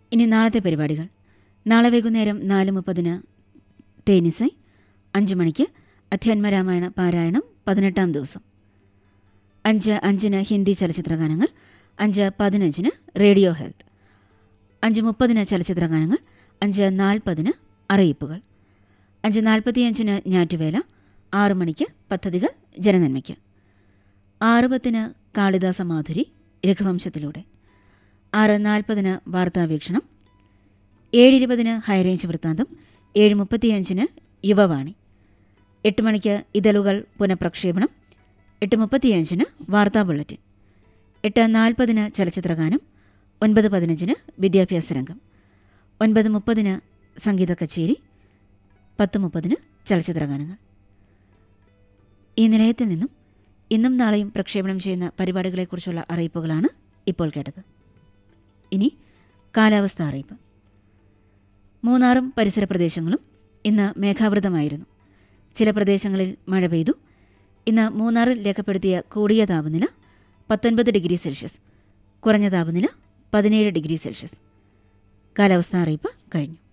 ഇനി നാളത്തെ പരിപാടികൾ നാളെ വൈകുന്നേരം നാല് മുപ്പതിന് തേനിസൈ അഞ്ചു മണിക്ക് അധ്യാത്മരാമായണ പാരായണം പതിനെട്ടാം ദിവസം അഞ്ച് അഞ്ചിന് ഹിന്ദി ചലച്ചിത്രഗാനങ്ങൾ അഞ്ച് പതിനഞ്ചിന് റേഡിയോ ഹെൽത്ത് അഞ്ച് മുപ്പതിന് ചലച്ചിത്രഗാനങ്ങൾ അഞ്ച് നാൽപ്പതിന് അറിയിപ്പുകൾ അഞ്ച് നാൽപ്പത്തിയഞ്ചിന് ഞാറ്റുവേല ആറു മണിക്ക് പദ്ധതികൾ ജനനന്മയ്ക്ക് ആറ് പത്തിന് കാളിദാസ മാധുരി രഘുവംശത്തിലൂടെ ആറ് നാൽപ്പതിന് വാർത്താവീക്ഷണം ഏഴ് ഇരുപതിന് ഹൈറേഞ്ച് വൃത്താന്തം ഏഴ് മുപ്പത്തിയഞ്ചിന് യുവവാണി എട്ട് മണിക്ക് ഇതളുകൾ പുനഃപ്രക്ഷേപണം എട്ട് മുപ്പത്തിയഞ്ചിന് വാർത്താ ബുള്ളറ്റിൻ എട്ട് നാൽപ്പതിന് ചലച്ചിത്രഗാനം ഒൻപത് പതിനഞ്ചിന് വിദ്യാഭ്യാസ രംഗം ഒൻപത് മുപ്പതിന് സംഗീത കച്ചേരി പത്ത് മുപ്പതിന് ചലച്ചിത്രഗാനങ്ങൾ ഈ നിലയത്തിൽ നിന്നും ഇന്നും നാളെയും പ്രക്ഷേപണം ചെയ്യുന്ന പരിപാടികളെക്കുറിച്ചുള്ള അറിയിപ്പുകളാണ് ഇപ്പോൾ കേട്ടത് ഇനി കാലാവസ്ഥ അറിയിപ്പ് മൂന്നാറും പരിസര പ്രദേശങ്ങളും ഇന്ന് മേഘാവൃതമായിരുന്നു ചില പ്രദേശങ്ങളിൽ മഴ പെയ്തു ഇന്ന് മൂന്നാറിൽ രേഖപ്പെടുത്തിയ കൂടിയ താപനില പത്തൊൻപത് ഡിഗ്രി സെൽഷ്യസ് കുറഞ്ഞ താപനില പതിനേഴ് ഡിഗ്രി സെൽഷ്യസ് കാലാവസ്ഥാ അറിയിപ്പ് കഴിഞ്ഞു